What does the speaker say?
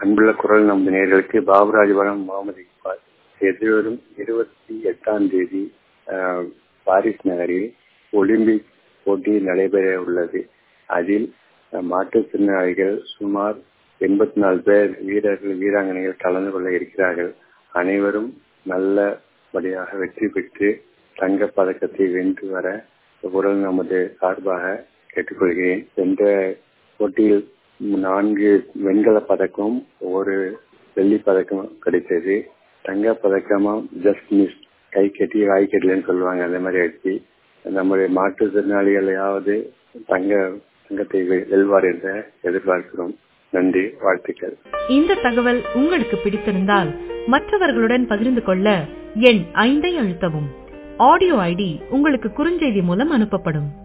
அன்புள்ள குரல் நம்பு நேர்களுக்கு பாபுராஜபுரம் முகமது இக்பால் எதிர்வரும் இருபத்தி எட்டாம் தேதி ஆஹ், பாரிஸ் நகரில் ஒலிம்பிக் போட்டி நடைபெற உள்ளது அதில் அஹ், மாற்றுத்திறனாளிகள் சுமார் எண்பத்தி நாலு பேர் வீரர்கள் வீராங்கனைகள் கலந்து கொள்ள இருக்கிறார்கள் அனைவரும் நல்லபடியாக வெற்றி பெற்று தங்கப் பதக்கத்தை வென்று வர குரல் நமது சார்பாக கேட்டுக்கொள்கிறேன் சென்ற போட்டியில் நான்கு வெண்கல பதக்கம் ஒரு வெள்ளி பதக்கம் கிடைத்தது தங்க பதக்கமும் ஜஸ்ட் மிஸ் கை கட்டி வாய் கட்டலன்னு சொல்லுவாங்க அந்த மாதிரி ஆயிடுச்சு நம்முடைய மாற்றுத்திறனாளிகளையாவது தங்க தங்கத்தை வெ- வெல்வார் என்ற எதிர்பார்க்கிறோம் நன்றி வாழ்த்துக்கள் இந்த தகவல் உங்களுக்கு பிடித்திருந்தால் மற்றவர்களுடன் பகிர்ந்து கொள்ள எண் ஐந்தை அழுத்தவும் ஆடியோ ஐடி உங்களுக்கு குறுஞ்செய்தி மூலம் அனுப்பப்படும்